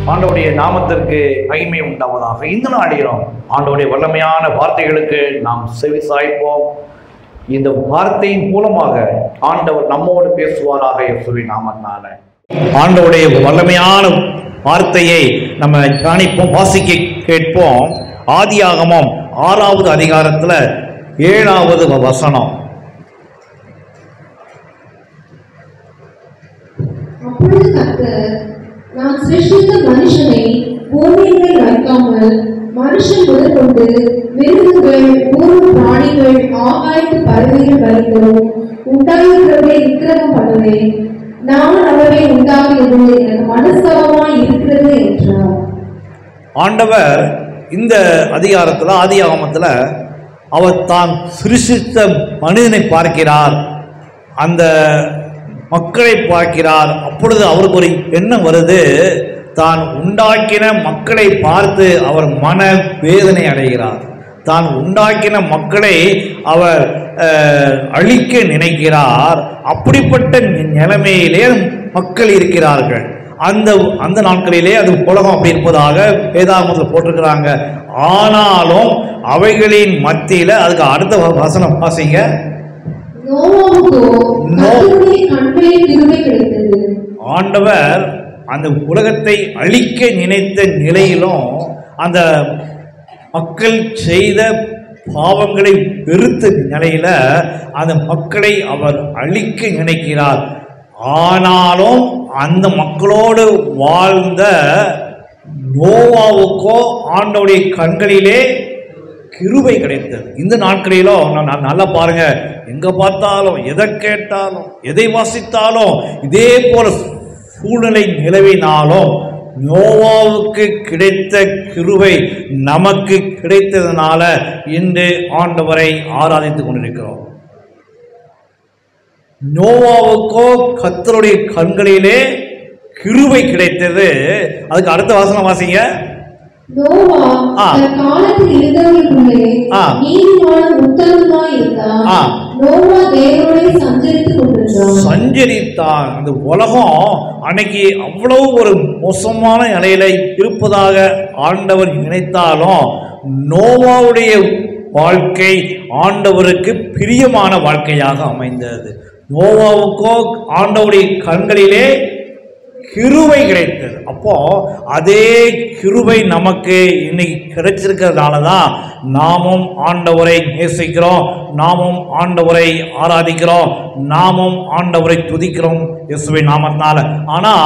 ஆண்டவருடைய நாமத்திற்கு மகிமை உண்டாவதாக இந்த நாளிலும் ஆண்டவருடைய வல்லமையான வார்த்தைகளுக்கு நாம் செவி சாய்ப்போம் இந்த வார்த்தையின் மூலமாக ஆண்டவர் நம்மோடு பேசுவாராக இயேசுவின் நாமத்தினால ஆண்டவருடைய வல்லமையான வார்த்தையை நம்ம தியானிப்போம் வாசிக்க கேட்போம் ஆதியாகமம் ஆறாவது அதிகாரத்துல ஏழாவது வசனம் அப்பொழுது கர்த்தர் நான் சிருஷ்டித்த மனுஷனை பூமியின் மேல் வைக்காமல் மனுஷன் முதற்கொண்டு மிருகங்கள் ஊரும் பிராணிகள் ஆகாயத்து பறவைகள் வரைக்கும் உண்டாகிறவர்களை விக்கிரகம் பண்ணுவேன் நான் அவரை உண்டாகியது எனக்கு மனஸ்தாபமாய் இருக்கிறது என்றார் ஆண்டவர் இந்த அதிகாரத்துல ஆதியாகமத்துல அவர் தான் சிருஷித்த மனிதனை பார்க்கிறார் அந்த மக்களை பார்க்கிறார் அப்பொழுது அவருக்கு ஒரு எண்ணம் வருது தான் உண்டாக்கின மக்களை பார்த்து அவர் மன வேதனை அடைகிறார் தான் உண்டாக்கின மக்களை அவர் அஹ், அழிக்க நினைக்கிறார் அப்படிப்பட்ட நி- நிலைமையிலே மக்கள் இருக்கிறார்கள் அந்த அந்த நாட்களிலே அது உலகம் அப்படி இருப்பதாக வேதாகமத்தில் போட்டிருக்கிறாங்க ஆனாலும் அவைகளின் மத்தியில அதுக்கு அடுத்த வ- வசனம் வாசிங்க நோவாவுக்கோ நோ- கர்த்தருடைய கண்களில் கிருபை கிடைத்தது ஆண்டவர் அந்த உலகத்தை அழிக்க நினைத்த நிலையிலும் அந்த மக்கள் செய்த பாவங்களை வெறுத்த நிலையில அந்த மக்களை அவர் அழிக்க நினைக்கிறார் ஆனாலும் அந்த மக்களோடு வாழ்ந்த நோவாவுக்கோ ஆண்டவருடைய கண்களிலே கிருபை கிடைத்தது இந்த நாட்களிலும் நான் நான் நல்லா பாருங்க எங்க பார்த்தாலும் எதை கேட்டாலும் எதை வாசித்தாலும் இதே போல சூழ்நிலை நிலவினாலும் நோவாவுக்கு கிடைத்த கிருபை நமக்கு கிடைத்ததுனால இன்று ஆண்டவரை ஆராதித்துக் கொண்டிருக்கிறோம் நோவாவுக்கோ கத்தருடைய கண்களிலே கிருபை கிடைத்தது அதுக்கு அடுத்த வாசனம் வாசிங்க நோவா ஆ. தன் காலத்தில் இருந்தவர்களுக்குள்ளே ஆ. நீதிமானும் உத்தமனுமாய் இருந்தான் ஆ. நோவா தேவனோடே சஞ்சரித்துக் கொண்டிருந்தான் சஞ்சரித்தான் இந்த உலகம் அன்னைக்கு அவ்வளவு ஒரு மோசமான நிலையில இருப்பதாக ஆண்டவர் நினைத்தாலும் நோவாவுடைய வாழ்க்கை ஆண்டவருக்கு பிரியமான வாழ்க்கையாக அமைந்தது நோவாவுக்கோ ஆண்டவருடைய கண்களிலே கிருபை கிடைத்தது அப்போ அதே கிருபை நமக்கு இன்னைக்கு கிடைச்சிருக்கிறதுனால தான் நாமும் ஆண்டவரை நேசிக்கிறோம் நாமும் ஆண்டவரை ஆராதிக்கிறோம் நாமும் ஆண்டவரை துதிக்கிறோம் இயேசுவின் நாமத்தினால ஆனா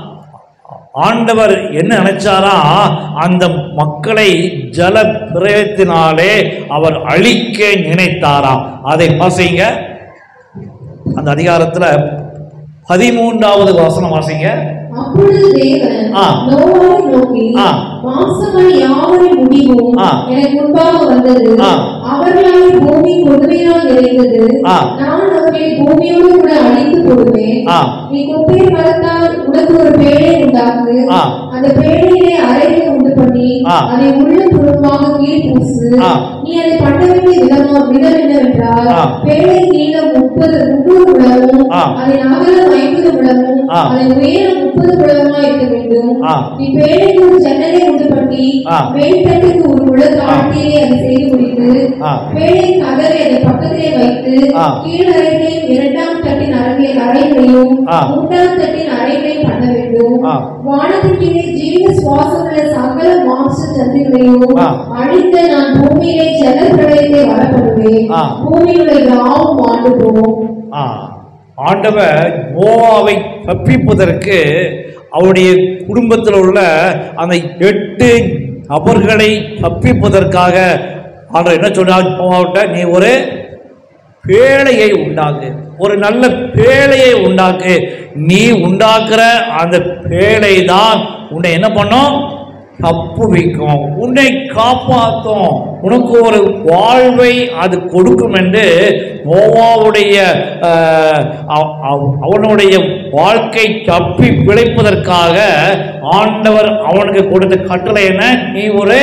ஆண்டவர் என்ன நினைச்சாரா அந்த மக்களை ஜல பிரயத்தினாலே அவர் அழிக்க நினைத்தாராம் அதை வாசிங்க அந்த அதிகாரத்துல பதிமூன்றாவது வாசனம் வாசிங்க அப்பொழுது தேவன் ஆ. நோவாவை நோக்கி ஆ. மாம்சங்கள் யாவரின் முடிவும் ஆ. எனக்கு முன்பாக வந்தது ஆ. அவர்களால் பூமி கொடுமையால் நிறைந்தது ஆ. நான் அவர்களை பூமியோடு கூட அழித்து போடுவேன் ஆ. நீ குப்பை மரத்தால் உனக்கு ஒரு பேழை உண்டாக்கு ஆ. அந்த பேழையிலே அறையை உண்டு பண்ணி ஆ. அதை உள்ள புறமாக கீழ் பூசு ஆ. நீ அதை பண்ண வேண்டிய விதமா விதம் என்னவென்றால் ஆ. பேழை நீளம் முப்பது முன்னூறு முழமும் ஆ. அதன் அகலம் ஐம்பது முழமும் ஆ. அதன் உயரம் முப்பது முழமா இருக்க வேண்டும் ஆ. நீ பேழைக்கு ஒரு ஜன்னலை உண்டு பண்ணி ஆ. மேல்தட்டுக்கு ஒரு முழ தாழ்த்தியிலே அதை செய்து முடித்து ஆ. பேழையின் கதவை அதன் பக்கத்திலே வைத்து ஆ. கீழ் அறைகளையும் இரண்டாம் தட்டின் அறைய அறைகளையும் ஆ. மூன்றாம் தட்டின் அறைகளையும் பண்ண வேண்டும் ஆ. வானத்திற்கீழே ஜீவ சுவாசமுள்ள சகல மாம்ச ஜந்துகளையும் ஆ. அழித்த நான் பூமியிலே ஜல பிரளயத்தை வரப்படுவேன் ஆ. பூமியுள்ள யாவும் ஆண்டு போகும் ஆ, ஆண்டவர் நோவாவை தப்பிப்பதற்கு அவருடைய குடும்பத்தில் உள்ள அந்த எட்டு நபர்களை தப்பிப்பதற்காக ஆண்டவர் என்ன சொன்னார் நோவாவிட்ட நீ ஒரு பேழையை உண்டாக்கு ஒரு நல்ல பேழையை உண்டாக்கு நீ உண்டாக்குற அந்த பேழை தான் உன்னை என்ன பண்ணும் தப்பு வைக்கும் உன்னை காப்பாற்றும் உனக்கு ஒரு வாழ்வை அது கொடுக்கும் என்று நோவாவுடைய ஆஹ், அவ- அவ- அவனுடைய வாழ்க்கை தப்பி பிழைப்பதற்காக ஆண்டவர் அவனுக்கு கொடுத்த கட்டளை என்ன நீ ஒரு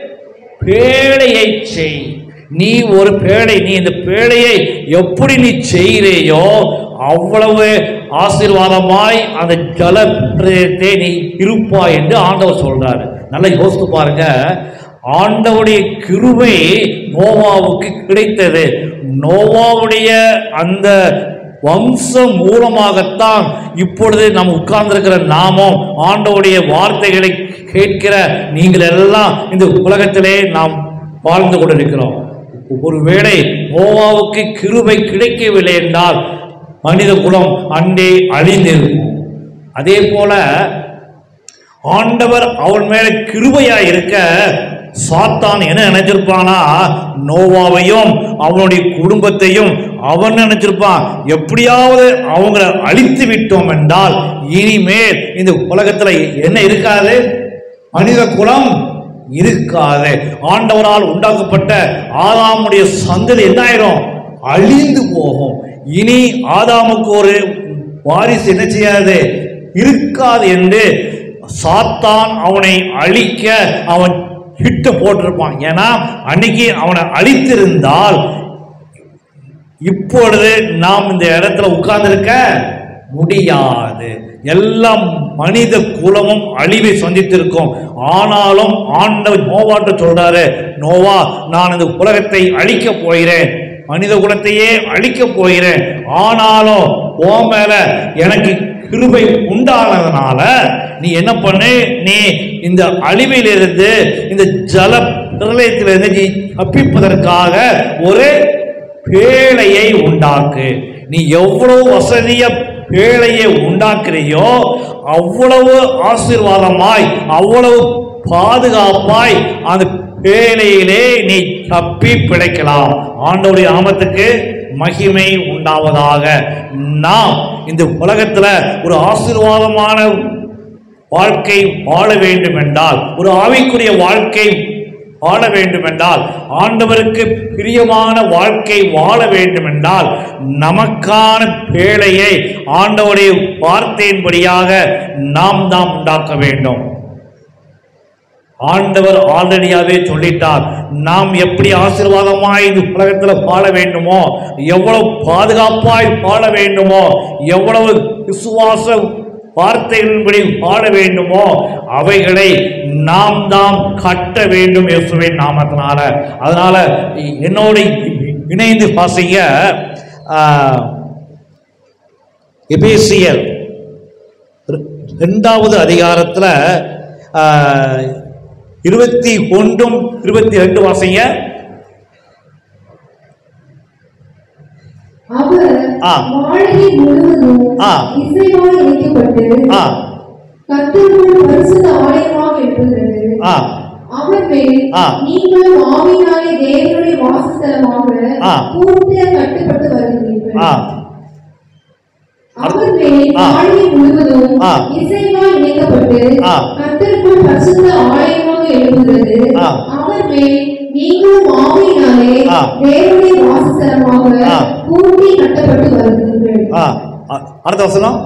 பேழையை செய் நீ ஒரு பேழை நீ இந்த பேழையை எப்படி நீ செய்கிறேயோ அவ்வளவு ஆசீர்வாதமாய் அந்த ஜல பிரதேசத்தை நீ இருப்பாய் என்று ஆண்டவர் சொல்றாரு நல்லா யோசித்து பாருங்க ஆண்டவருடைய கிருபை நோவாவுக்கு கிடைத்தது நோவாவுடைய அந்த வம்சம் மூலமாகத்தான் இப்பொழுது நாம் உட்கார்ந்திருக்கிற நாமும் ஆண்டவருடைய வார்த்தைகளை கேட்கிற நீங்கள் எல்லாம் இந்த உலகத்திலே நாம் வாழ்ந்து கொண்டிருக்கிறோம் ஒருவேளை நோவாவுக்கு கிருபை கிடைக்கவில்லை என்றால் மனித குலம் அண்டே அழிந்திருக்கும் அதே போல ஆண்டவர் அவன் மேல கிருபையா இருக்க சாத்தான் என்ன நினைச்சிருப்பானா நோவாவையும் அவனுடைய குடும்பத்தையும் அவன் நினைச்சிருப்பான் எப்படியாவது அவங்கள அழித்து விட்டோம் என்றால் இனிமேல் இந்த உலகத்துல என்ன இருக்காது மனித குலம் இருக்காது ஆண்டவரால் உண்டாக்கப்பட்ட ஆதாமுடைய சந்ததி என்ன ஆயிரும் அழிந்து போகும் இனி ஆதாமுக்கு ஒரு வாரிசு என்ன செய்யாது இருக்காது என்று சாத்தான் அவனை அழிக்க அவன் ஹிட்ட போட்டிருப்பான் ஏன்னா அன்னைக்கு அவனை அழித்திருந்தால் இப்பொழுது நாம் இந்த இடத்துல உட்கார்ந்திருக்க முடியாது எல்லாம் மனித குலமும் அழிவை சந்தித்திருக்கும் ஆனாலும் ஆண்டவர் நோவாட்ட சொல்றாரு நோவா நான் இந்த உலகத்தை அழிக்க போகிறேன் மனித குலத்தையே அழிக்க போகிறேன் ஆனாலும் உன் மேல எனக்கு கிருபை உண்டானதுனால நீ என்ன பண்ணு நீ இந்த அழிவிலிருந்து இந்த ஜல பிரளயத்திலிருந்து நீ தப்பிப்பதற்காக ஒரு பேழையை உண்டாக்கு நீ எவ்வளவு வசதிய பேழையை உண்டாக்குறியோ அவ்வளவு ஆசீர்வாதமாய் அவ்வளவு பாதுகாப்பாய் அந்த பேழையிலே நீ தப்பி பிழைக்கலாம் ஆண்டவருடைய நாமத்துக்கு மகிமை உண்டாவதாக நாம் இந்த உலகத்துல ஒரு ஆசீர்வாதமான வாழ்க்கை வாழ வேண்டும் என்றால் ஒரு ஆவிக்குரிய வாழ்க்கை வாழ வேண்டும் என்றால் ஆண்டவருக்கு பிரியமான வாழ்க்கை வாழ வேண்டும் என்றால் நமக்கான பேழையை ஆண்டவருடைய வார்த்தையின்படியாக நாம் தான் உண்டாக்க வேண்டும் ஆண்டவர் ஆல்ரெடியாவே சொல்லிட்டார் நாம் எப்படி ஆசீர்வாதமாய் இந்த உலகத்தில் வாழ வேண்டுமோ எவ்வளவு பாதுகாப்பாய் வாழ வேண்டுமோ எவ்வளவு விசுவாச வார்த்தைகளின்படி வாழ வேண்டுமோ அவைகளை நாம் தான் கட்ட வேண்டும் இயேசுவின் நாமத்தினால அதனால என்னோட இணைந்து வாசிங்க ஆஹ், எபேசியர் ரெண்டாவது அதிகாரத்துல ஆஹ், இருபத்தி ஒன்றும் இருபத்தி ரெண்டு வாசிங்க அவர் ஆ. மாளிகை முழுவதும் ஆ. இசைவாய் இணைக்கப்பட்டு ஆ கர்த்தருக்குள் பரிசுத்த ஆலயமாக இருக்கிறது ஆ அவர் மேல் ஆ. நீங்களும் ஆவினாலே தேவனுடைய வாசஸ்தலமாக ஆ. பூர்த்தியாக கட்டுப்பட்டு வருகிறீர்கள் ஆ அவர் மேல் ஆ. மாளிகை முழுவதும் ஆ. இசைவாய் இணைக்கப்பட்டு ஆ. கர்த்தருக்குள் பரிசுத்த ஆலயமாக எழுப்புகிறது ஆ. அவர் மேல் நீங்களும் ஆவியினாலே ஆ. தேவனுடைய வாசஸ்தலமாக ஆ. பூர்த்தி கட்டப்பட்டு வருகிறீர்கள் ஆ அ- அடுத்த வசனம்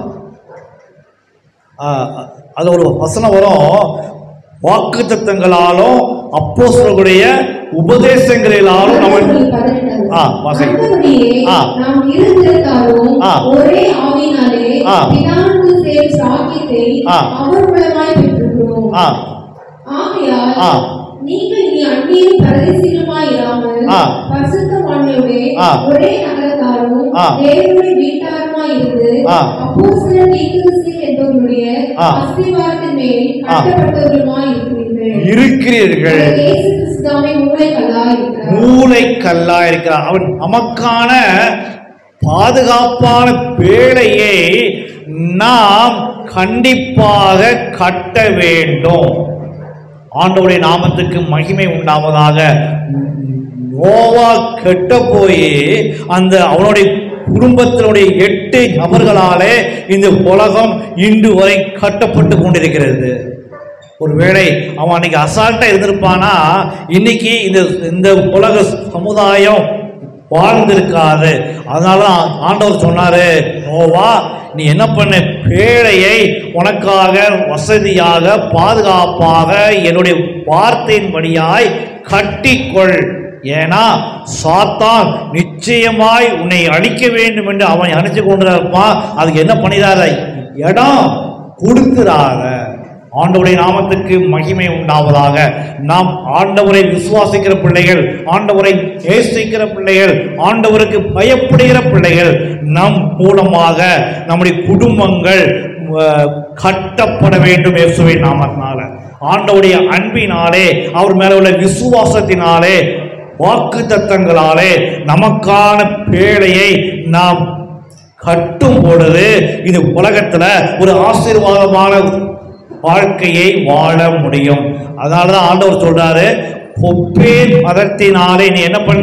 ஆ, அது ஒரு வசனம் வரும் வாக்கு தத்தங்களாலும் அப்போஸ்தலர்களுடைய உபதேசங்களினாலும் நம்ம ஆ, வாசிங்க. அந்தபடியே ஆ. நாம் இருந்திருந்தாலும் ஆ. ஒரே ஆவியினாலே ஆ. பிதாவுக்கு சேரும் சாக்கியத்தை ஆ. அவர் மூலமாய் பெற்றிருக்கிறோம் ஆ ஆகையால் ஆ. நீங்கள் இனி அந்நியும் பரதேசிகளுமாய் இராமல் ஆ. பரிசுத்தவான்களோடே ஆ. ஒரே நகரத்தாரும் ஆ. தேவனுடைய வீட்டாருமாய் இருந்து ஆ. அப்போஸ்தலர் தீர்க்கதரிசி என்பவர்களுடைய ஆ. அஸ்திவாரத்தின் மேல் ஆ. கட்டப்பட்டவருமாய் இருக்கிறீர்கள் இருக்கிறீர்கள் அவர் இயேசு கிறிஸ்துவாமே மூளைக்கல்லாய் இருக்கிறார் மூளைக்கல்லா இருக்கிறார் அவன் நமக்கான பாதுகாப்பான பேழையை நாம் கண்டிப்பாக கட்ட வேண்டும் ஆண்டவருடைய நாமத்துக்கு மகிமை உண்டாவதாக நோவா கெட்ட போய் அந்த அவனுடைய குடும்பத்தினுடைய எட்டு நபர்களாலே இந்த உலகம் இன்று வரை கட்டப்பட்டு கொண்டிருக்கிறது ஒருவேளை அவன் அன்னைக்கு அசால்ட்டா இருந்திருப்பானா இன்னைக்கு இந்த இந்த உலக சமுதாயம் வாழ்ந்திருக்காது அதனால தான் ஆண்டவர் சொன்னாரு நோவா நீ என்ன பண்ண பேழையை உனக்காக வசதியாக பாதுகாப்பாக என்னுடைய வார்த்தையின்படியாய் கட்டிக்கொள் ஏன்னா சாத்தான் நிச்சயமாய் உன்னை அழிக்க வேண்டும் என்று அவன் அணைச்சு கொண்டிருப்பான் அதுக்கு என்ன பண்ணிடாத இடம் கொடுத்துறாத ஆண்டவருடைய நாமத்துக்கு மகிமை உண்டாவதாக நாம் ஆண்டவரை விசுவாசிக்கிற பிள்ளைகள் ஆண்டவரை நேசிக்கிற பிள்ளைகள் ஆண்டவருக்கு பயப்படுகிற பிள்ளைகள் நம் மூலமாக நம்முடைய குடும்பங்கள் அஹ், கட்டப்பட வேண்டும் இயேசுவின் நாமத்தினால ஆண்டவருடைய அன்பினாலே அவர் மேல உள்ள விசுவாசத்தினாலே வாக்கு தத்தங்களாலே நமக்கான பேழையை நாம் கட்டும் பொழுது இந்த உலகத்துல ஒரு ஆசீர்வாதமான வாழ்க்கையை வாழ முடியும் அதனாலதான் ஆண்டவர் சொல்றாரு கொப்பேன் மதத்தினாலே நீ என்ன பண்ண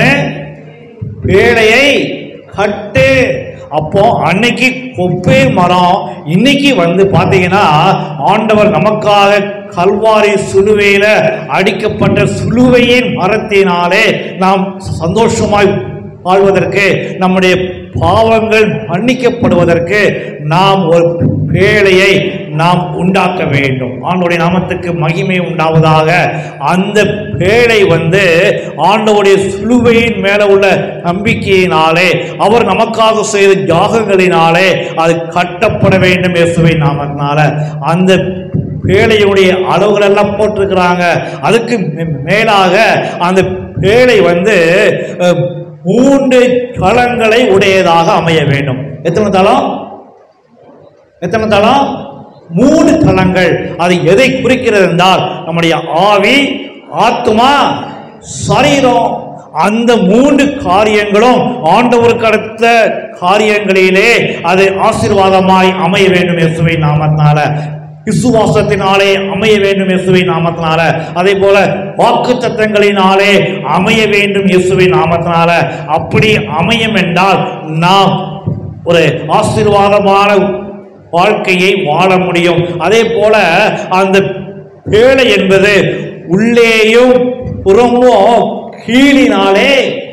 பேழையை கட்டு அப்போ அன்னைக்கு கொப்பே மரம் இன்னைக்கு வந்து பாத்தீங்கன்னா ஆண்டவர் நமக்காக கல்வாரி சிலுவையில அடிக்கப்பட்ட சிலுவையின் மரத்தினாலே நாம் சந்தோஷமாய் வாழ்வதற்கு நம்முடைய பாவங்கள் மன்னிக்கப்படுவதற்கு நாம் ஒரு பேழையை நாம் உண்டாக்க வேண்டும் ஆண்டவருடைய நாமத்துக்கு மகிமை உண்டாவதாக அந்த பேழை வந்து ஆண்டவருடைய சிலுவையின் மேல உள்ள நம்பிக்கையினாலே அவர் நமக்காக செய்த தியாகங்களினாலே அது கட்டப்பட வேண்டும் இயேசுவின் நாமத்தினால அந்த பேழையுடைய அளவுகள் எல்லாம் போட்டிருக்கிறாங்க அதுக்கு மே- மேலாக அந்த பேழை வந்து அஹ், மூன்று தளங்களை உடையதாக அமைய வேண்டும் எத்தனை தளம் எத்தனை தளம் மூணு தளங்கள் அது எதை குறிக்கிறது என்றால் நம்முடைய ஆவி ஆத்துமா சரீரம் அந்த மூன்று காரியங்களும் ஆண்டவருக்கு அடுத்த காரியங்களிலே அது ஆசீர்வாதமாய் அமைய வேண்டும் இயேசுவின் நாமத்தினால விசுவாசத்தினாலே அமைய வேண்டும் இயேசுவின் நாமத்தினால அதே போல வாக்கு தத்தங்களினாலே அமைய வேண்டும் இயேசுவின் நாமத்தினால அப்படி அமையும் என்றால் நாம் ஒரு ஆசீர்வாதமான வாழ்க்கையை வாழ முடியும் அதே போல அந்த பேழை என்பது உள்ளேயும் புறமும் கீழினாலே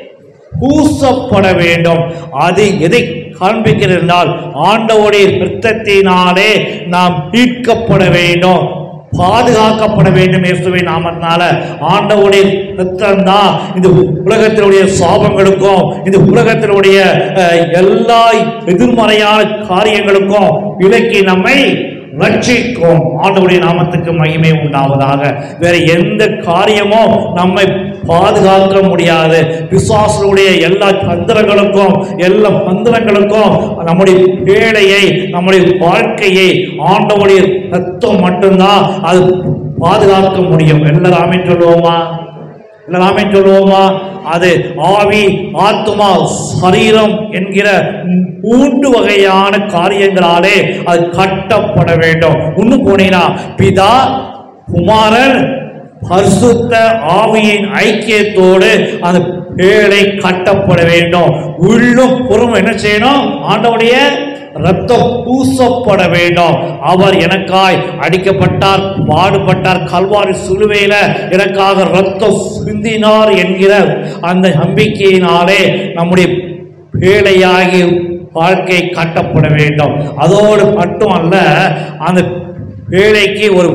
பூசப்பட வேண்டும் அது எதை காண்பிக்கிறது என்றால் ஆண்டவருடைய இரத்தத்தினாலே நாம் மீட்கப்பட வேண்டும் பாதுகாக்கப்பட வேண்டும் இயேசுவின் நாமத்தினால ஆண்டவருடைய ரத்தம் தான் இந்த உலகத்தினுடைய சாபங்களுக்கும் இந்த உலகத்தினுடைய அஹ், எல்லா எதிர்மறையான காரியங்களுக்கும் விலக்கி நம்மை ரட்சிக்கும் ஆண்டவருடைய நாமத்துக்கு மகிமை உண்டாவதாக வேற எந்த காரியமும் நம்மை பாதுகாக்க முடியாது பிசாசனுடைய எல்லா தந்திரங்களுக்கும் எல்லா மந்திரங்களுக்கும் நம்முடைய வேலையை நம்முடைய வாழ்க்கையை ஆண்டவருடைய ரத்தம் மட்டும்தான் அது பாதுகாக்க முடியும் எல்லாருமே சொல்லுவோமா எல்லாமே சொல்லுவோமா அது ஆவி ஆத்மா சரீரம் என்கிற மூன்று வகையான காரியங்களாலே அது கட்டப்பட வேண்டும் இன்னும் போனீங்கன்னா பிதா குமாரன் பரிசுத்த ஆவியின் ஐக்கியத்தோடு அந்த பேழை கட்டப்பட வேண்டும் உள்ளும் புறம் என்ன செய்யணும் ஆண்டவுடைய ரத்தம் பூசப்பட வேண்டும் அவர் எனக்காய் அடிக்கப்பட்டார் பாடுபட்டார் கல்வாரி சிலுவையில எனக்காக ரத்தம் சிந்தினார் என்கிற அந்த நம்பிக்கையினாலே நம்முடைய பேழையாகி வாழ்க்கை கட்டப்பட வேண்டும் அதோடு மட்டுமல்ல அந்த பேழைக்கு ஒரு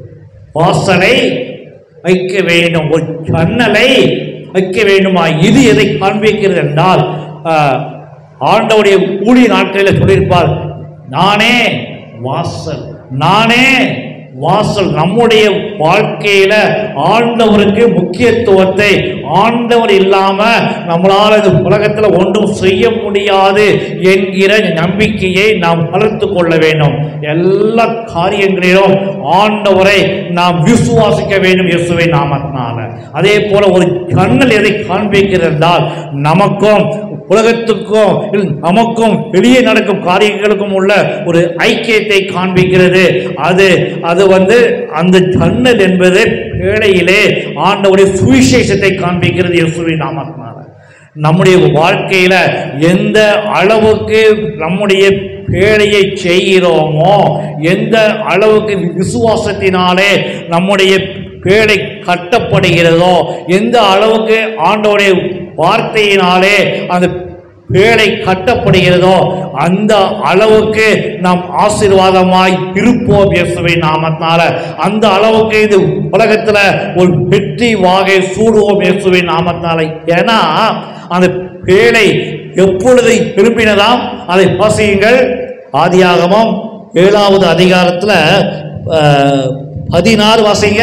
வாசலை வைக்க வேண்டும் ஒரு ஜன்னலை வைக்க வேண்டுமா இது எதை காண்பிக்கிறது என்றால் ஆஹ், ஆண்டவருடைய ஊழிய நாட்களில் சொல்லியிருப்பார் நானே வாசல் நானே வாசல் நம்முடைய வாழ்க்கையில ஆண்டவருக்கு முக்கியத்துவத்தை ஆண்டவர் இல்லாம நம்மளால இந்த உலகத்துல ஒன்றும் செய்ய முடியாது என்கிற நம்பிக்கையை நாம் வளர்த்து கொள்ள வேண்டும் எல்லா காரியங்களிலும் ஆண்டவரை நாம் விசுவாசிக்க வேண்டும் இயேசுவை நாமத்தினால அதே போல ஒரு ஜன்னல் எதை காண்பிக்கிறது என்றால் நமக்கும் உலகத்துக்கும் இல்ல நமக்கும் வெளியே நடக்கும் காரியங்களுக்கும் உள்ள ஒரு ஐக்கியத்தை காண்பிக்கிறது அது அது வந்து அந்த ஜன்னல் என்பது பேழையிலே ஆண்டவருடைய சுவிசேஷத்தை காண்பிக்கிறது இயேசுவின் நாமத்தினால நம்முடைய வாழ்க்கையில எந்த அளவுக்கு நம்முடைய பேழையை செய்கிறோமோ எந்த அளவுக்கு விசுவாசத்தினாலே நம்முடைய பேழை கட்டப்படுகிறதோ எந்த அளவுக்கு ஆண்டவருடைய வார்த்தையினாலே அந்த பேழை கட்டப்படுகிறதோ அந்த அளவுக்கு நாம் ஆசீர்வாதமாய் இருப்போம் இயேசுவை நாமத்தால அந்த அளவுக்கு இது உலகத்துல ஒரு வெற்றி வாகை சூடுவோம் இயேசுவை நாமத்தால ஏன்னா அந்த பேழை எப்பொழுது திரும்பினதாம் அதை வாசியுங்கள் ஆதியாகமம் ஏழாவது அதிகாரத்துல அஹ், பதினாறு வாசிங்க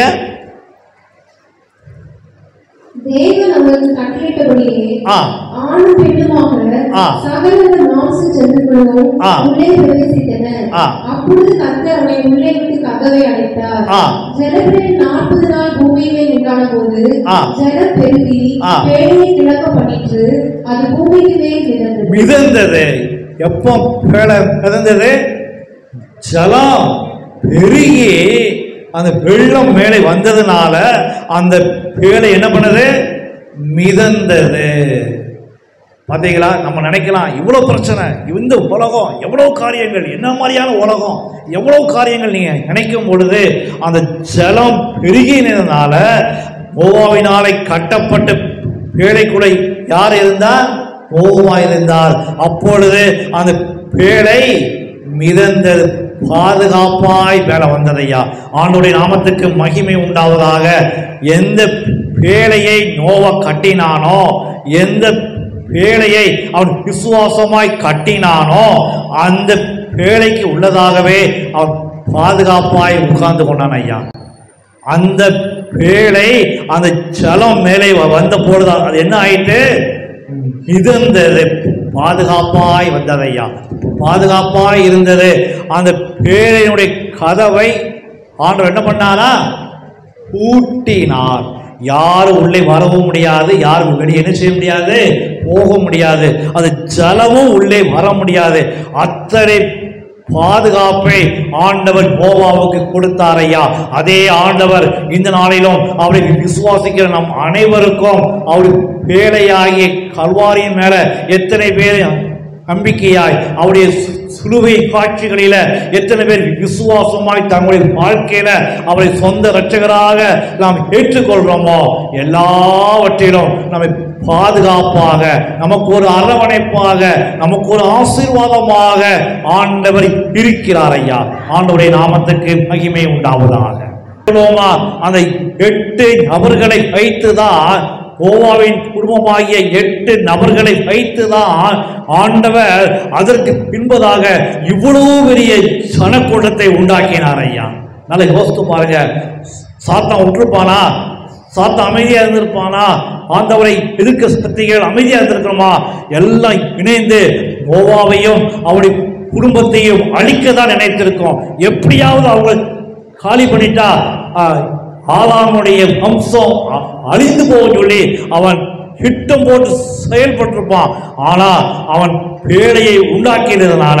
தேவன் அவருக்கு கட்டளையிட்டபடியே ஆ ஆணும் பெண்ணுமாக ஆ. சகல மாம்ச ஜந்துக்களும் ஆ. உள்ளே பிரவேசித்தன ஆ. அப்பொழுது கர்த்தர் அவனை உள்ளே விட்டு கதவை அடைத்தார் ஆ. ஜலப்பிரளயம் நாற்பது நாள் பூமியிலே உண்டான போது ஆ. ஜலம் பெருகி ஆ. பேழையை கிழக்க பண்ணிற்று அது பூமிக்கு மேல் மிதந்தது மிதந்தது எப்போ பேழை மிதந்தது ஜலம் பெருகி அந்த வெள்ளம் மேலே வந்ததுனால அந்த பேழை என்ன பண்ணுது மிதந்தது பார்த்தீங்களா நம்ம நினைக்கலாம் இவ்வளோ பிரச்சனை இந்த உலகம் எவ்வளோ காரியங்கள் என்ன மாதிரியான உலகம் எவ்வளோ காரியங்கள் நீங்கள் நினைக்கும் பொழுது அந்த ஜலம் பெருகினதுனால நோவாவினாலே கட்டப்பட்ட பேழைக்குடை யார் இருந்தார் நோவா இருந்தார் அப்பொழுது அந்த பேழை மிதந்தது பாதுகாப்பாய் மேலே வந்ததையா ஆண்டுடைய நாமத்துக்கு மகிமை உண்டாவதாக எந்த பேழையை நோவா கட்டினானோ எந்த பேழையை அவன் விசுவாசமாய் கட்டினானோ அந்த பேழைக்கு உள்ளதாகவே அவன் பாதுகாப்பாய் உட்கார்ந்து கொண்டான் ஐயா அந்த பேழை அந்த ஜலம் மேலே வ- வந்த பொழுது அது என்ன ஆயிட்டு மிதந்தது பாதுகாப்பாய் வந்ததையா பாதுகாப்பாய் இருந்தது அந்த பேழையினுடைய கதவை ஆண்டவர் என்ன பண்ணாரா பூட்டினார் யாரும் உள்ளே வரவும் முடியாது யாரும் வெளியே என்ன செய்ய முடியாது போக முடியாது அது ஜலமும் உள்ளே வர முடியாது அத்தனை பாதுகாப்பை ஆண்டவர் நோவாவுக்கு கொடுத்தார் ஐயா அதே ஆண்டவர் இந்த நாளிலும் அவரை விசுவாசிக்கிற நம் அனைவருக்கும் அவருடைய பேழையாகிய கல்வாரியின் மேல எத்தனை பேர் நம்பிக்கையாய் அவருடைய சு- சிலுவை காட்சிகளில எத்தனை பேர் விசுவாசமாய் தங்களுடைய வாழ்க்கையில அவரை சொந்த இரட்சகராக நாம் ஏற்றுக்கொள்றோமோ எல்லாவற்றிலும் நம்மை பாதுகாப்பாக நமக்கு ஒரு அரவணைப்பாக நமக்கு ஒரு ஆசீர்வாதமாக ஆண்டவர் இருக்கிறார் ஐயா ஆண்டவருடைய நாமத்துக்கு மகிமை உண்டாவதாக சொல்லுவோமா, அந்த எட்டு நபர்களை வைத்துதான் கோவாவின் குடும்பமாகிய எட்டு நபர்களை வைத்துதான் ஆண்டவர் அதற்கு பின்பதாக இவ்வளவு பெரிய சனக்கூட்டத்தை உண்டாக்கினார் ஐயா நல்லா யோசித்து பாருங்க சாத்தான் விட்டுருப்பானா சாத்தான் அமைதியா இருந்திருப்பானா ஆண்டவரை எதிர்க்க சக்திகள் அமைதியா இருந்திருக்கணுமா எல்லாம் இணைந்து நோவாவையும் அவருடைய குடும்பத்தையும் அழிக்க தான் நினைத்திருக்கோம் எப்படியாவது அவங்க காலி பண்ணிட்டா ஆ, ஆதாமுடைய வம்சம் அ- அழிந்து போக சொல்லி அவன் திட்டம் போட்டு செயல்பட்டிருப்பான் ஆனா அவன் பேழையை உண்டாக்கியதுனால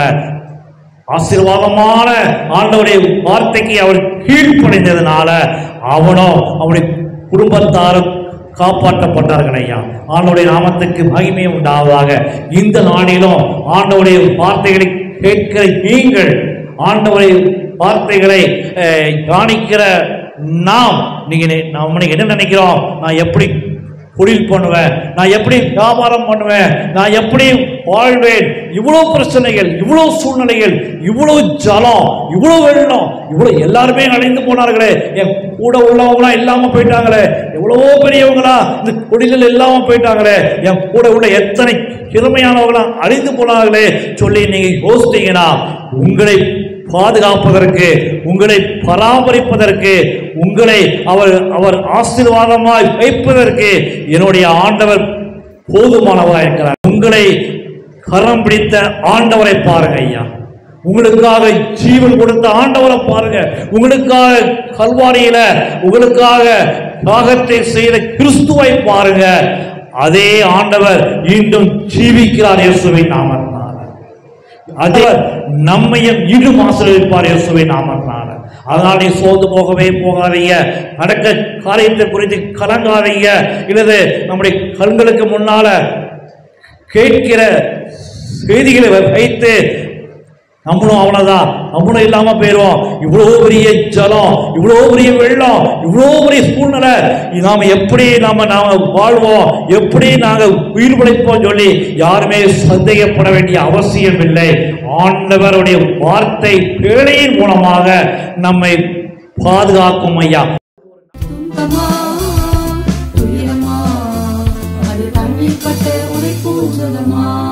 ஆசீர்வாதமான ஆண்டவருடைய வார்த்தைக்கு அவர் கீழ்ப்படைந்ததுனால அவனும் அவனுடைய குடும்பத்தாரும் காப்பாற்றப்பட்டார்கள் ஐயா ஆண்டவருடைய நாமத்துக்கு மகிமை உண்டாவதாக இந்த நாளிலும் ஆண்டவருடைய வார்த்தைகளை கேட்கிற நீங்கள் ஆண்டவருடைய வார்த்தைகளை அஹ், தியானிக்கிற நாம் நீங்க நெ- நம்ம இன்னைக்கு என்ன நினைக்கிறோம் நான் எப்படி தொழில் பண்ணுவேன் நான் எப்படி வியாபாரம் பண்ணுவேன் நான் எப்படி வாழ்வேன் இவ்வளோ பிரச்சனைகள் இவ்வளோ சூழ்நிலைகள் இவ்வளோ ஜலம் இவ்வளோ வெள்ளம் இவ்வளோ எல்லாருமே அடைந்து போனார்களே என் கூட உள்ளவங்களாம் இல்லாம போயிட்டாங்களே எவ்வளவோ பெரியவங்களா இந்த தொழிலில் இல்லாம போயிட்டாங்களே என் கூட உள்ள எத்தனை திறமையானவங்களாம் அழிந்து போனார்களே சொல்லி நீங்க யோசித்தீங்கன்னா உங்களை பாதுகாப்பதற்கு உங்களை பராமரிப்பதற்கு உங்களை அவர் அவர் ஆசீர்வாதமாய் வைப்பதற்கு என்னுடைய ஆண்டவர் போதுமானவராக இருக்கிறார் உங்களை கரம் பிடித்த ஆண்டவரை பாருங்க ஐயா உங்களுக்காக ஜீவன் கொடுத்த ஆண்டவரை பாருங்க உங்களுக்காக கல்வாரியில உங்களுக்காக தியாகத்தை செய்த கிறிஸ்துவை பாருங்க அதே ஆண்டவர் இன்னும் ஜீவிக்கிறார் இயேசுவின் நாமத்தினால அவர் நம்மையும் இன்னும் ஆசீர்வதிப்பார் இயேசுவை நாமத்தினால அதனால் நீ சோர்ந்து போகவே போகாதீங்க நடக்க காரியத்தை குறித்து கலங்காதீங்க இல்லது நம்முடைய கண்களுக்கு முன்னால கேட்கிற செய்திகளை வைத்து நம்மளும் அவ்வளவுதான் நம்மளும் இல்லாம போயிடுவோம் இவ்வளோ பெரிய ஜலம் இவ்வளோ பெரிய வெள்ளம் இவ்வளோ பெரிய சூழ்நிலை இது நாம எப்படி நாம நாம வாழ்வோம் எப்படி நாங்க உயிர் பிழைப்போம் சொல்லி யாருமே சந்தேகப்பட வேண்டிய அவசியம் இல்லை ஆண்டவருடைய வார்த்தை பேழையின் மூலமாக நம்மை பாதுகாக்கும் ஐயா துன்பமா துயரமா அது தண்ணீர் பட்டு உடைக்கும் சுகமா